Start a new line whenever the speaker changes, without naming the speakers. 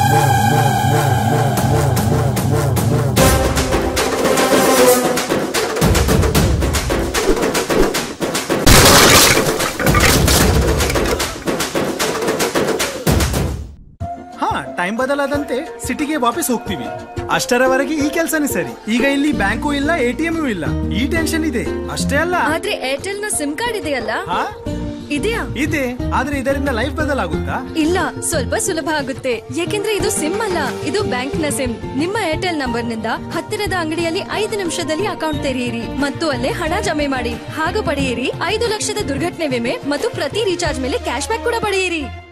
ಹಾ ಟೈಮ್ ಬದಲಾದಂತೆ ಸಿಟಿಗೆ ವಾಪಸ್ ಹೋಗ್ತೀವಿ ಅಷ್ಟರವರೆಗೆ ಈ ಕೆಲಸನೇ ಸರಿ ಈಗ ಇಲ್ಲಿ ಬ್ಯಾಂಕು ಇಲ್ಲ ಎಟಿಎಂ ಇಲ್ಲ ಈ ಟೆನ್ಷನ್ ಇದೆ ಅಷ್ಟೇ ಅಲ್ಲ
ಆದ್ರೆ ಏರ್ಟೆಲ್ ನ ಸಿಮ್ ಕಾರ್ಡ್ ಇದೆಯಲ್ಲ
ಹಾ
ಇದೆಯಾ
ಇದೆ ಆದ್ರೆ ಇದರಿಂದ ಲೈಫ್ ಬದಲಾಗುತ್ತಾ
ಇಲ್ಲ ಸ್ವಲ್ಪ ಸುಲಭ ಆಗುತ್ತೆ ಯಾಕೆಂದ್ರೆ ಇದು ಸಿಮ್ ಅಲ್ಲ ಇದು ಬ್ಯಾಂಕ್ ನ ಸಿಮ್ ನಿಮ್ಮ ಏರ್ಟೆಲ್ ನಂಬರ್ ನಿಂದ ಹತ್ತಿರದ ಅಂಗಡಿಯಲ್ಲಿ ಐದು ನಿಮಿಷದಲ್ಲಿ ಅಕೌಂಟ್ ತೆರೆಯಿರಿ ಮತ್ತು ಅಲ್ಲೇ ಹಣ ಜಮೆ ಮಾಡಿ ಹಾಗೂ ಪಡೆಯಿರಿ ಐದು ಲಕ್ಷದ ದುರ್ಘಟನೆ ವಿಮೆ ಮತ್ತು ಪ್ರತಿ ರೀಚಾರ್ಜ್ ಮೇಲೆ ಕ್ಯಾಶ್ ಬ್ಯಾಕ್ ಕೂಡ ಪಡೆಯಿರಿ